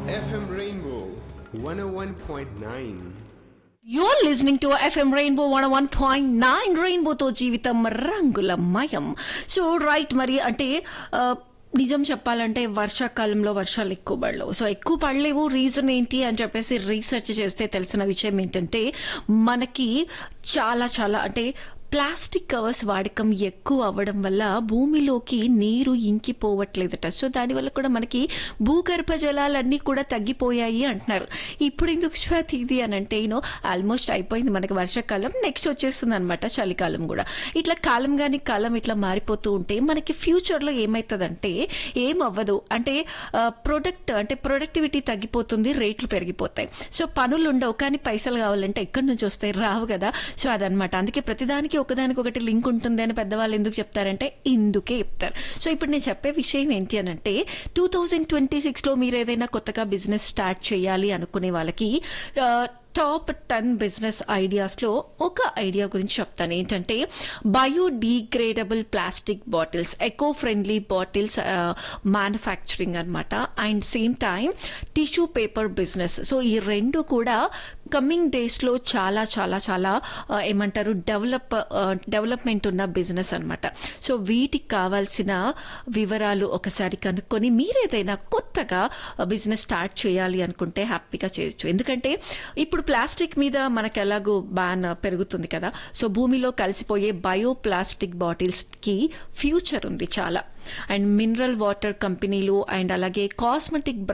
FM Rainbow 101.9. You're listening to FM Rainbow one one point nine రెయిన్బోతో జీవితం రంగులమయం so right మరి అంటే ఆ, నిజం చెప్పాలంటే వర్షాకాలంలో వర్షాలు ఎక్కువ పడలేవు సో ఎక్కువ పడలేవు రీజన్ ఏంటి అని చెప్పేసి రీసెర్చ్ చేస్తే తెలిసిన విషయం ఏంటంటే మనకి చాలా చాలా అంటే ప్లాస్టిక్ కవర్స్ వాడకం ఎక్కువ అవ్వడం వల్ల భూమిలోకి నీరు ఇంకిపోవట్లేదట సో దానివల్ల కూడా మనకి భూగర్భ జలాలన్నీ కూడా తగ్గిపోయాయి అంటున్నారు ఇప్పుడు ఎందుకు స్వాతి ఇది అని అంటే యూనో ఆల్మోస్ట్ అయిపోయింది మనకి వర్షాకాలం నెక్స్ట్ వచ్చేస్తుంది అనమాట చలికాలం కూడా ఇట్లా కాలం కానీ కాలం ఇట్లా మారిపోతూ ఉంటే మనకి ఫ్యూచర్లో ఏమవుతుందంటే ఏం అవ్వదు అంటే ప్రొడక్ట్ అంటే ప్రొడక్టివిటీ తగ్గిపోతుంది రేట్లు పెరిగిపోతాయి సో పనులు ఉండవు కానీ పైసలు కావాలంటే ఎక్కడి నుంచి వస్తాయి రావు కదా సో అదనమాట అందుకే ప్రతిదానికి ఒకదానికి ఒకటి లింక్ ఉంటుంది అని పెద్దవాళ్ళు ఎందుకు చెప్తారంటే ఇందుకే చెప్తారు సో ఇప్పుడు నేను చెప్పే విషయం ఏంటి అని అంటే టూ థౌజండ్ ట్వంటీ సిక్స్లో మీరు ఏదైనా కొత్తగా బిజినెస్ స్టార్ట్ చేయాలి అనుకునే వాళ్ళకి ఆ, టాప్ టెన్ బిజినెస్ ఐడియాస్లో ఒక ఐడియా గురించి చెప్తాను ఏంటంటే biodegradable plastic bottles eco friendly bottles manufacturing అనమాట and same time tissue paper business so ఈ రెండు కూడా కమింగ్ డేస్లో చాలా చాలా చాలా ఆ, ఏమంటారు డెవలప్ డెవలప్మెంట్ ఉన్న బిజినెస్ అనమాట సో వీటికి కావాల్సిన వివరాలు ఒకసారి కనుక్కొని మీరేదైనా కొత్తగా బిజినెస్ స్టార్ట్ చేయాలి అనుకుంటే హ్యాపీగా చేయొచ్చు ఎందుకంటే ఇప్పుడు ప్లాస్టిక్ మీద మనకు ఎలాగో బ్యాన్ పెరుగుతుంది కదా సో భూమిలో కలిసిపోయే బయో ప్లాస్టిక్ బాటిల్స్కి ఫ్యూచర్ ఉంది చాలా అండ్ మినరల్ వాటర్ కంపెనీలు అండ్ అలాగే కాస్మెటిక్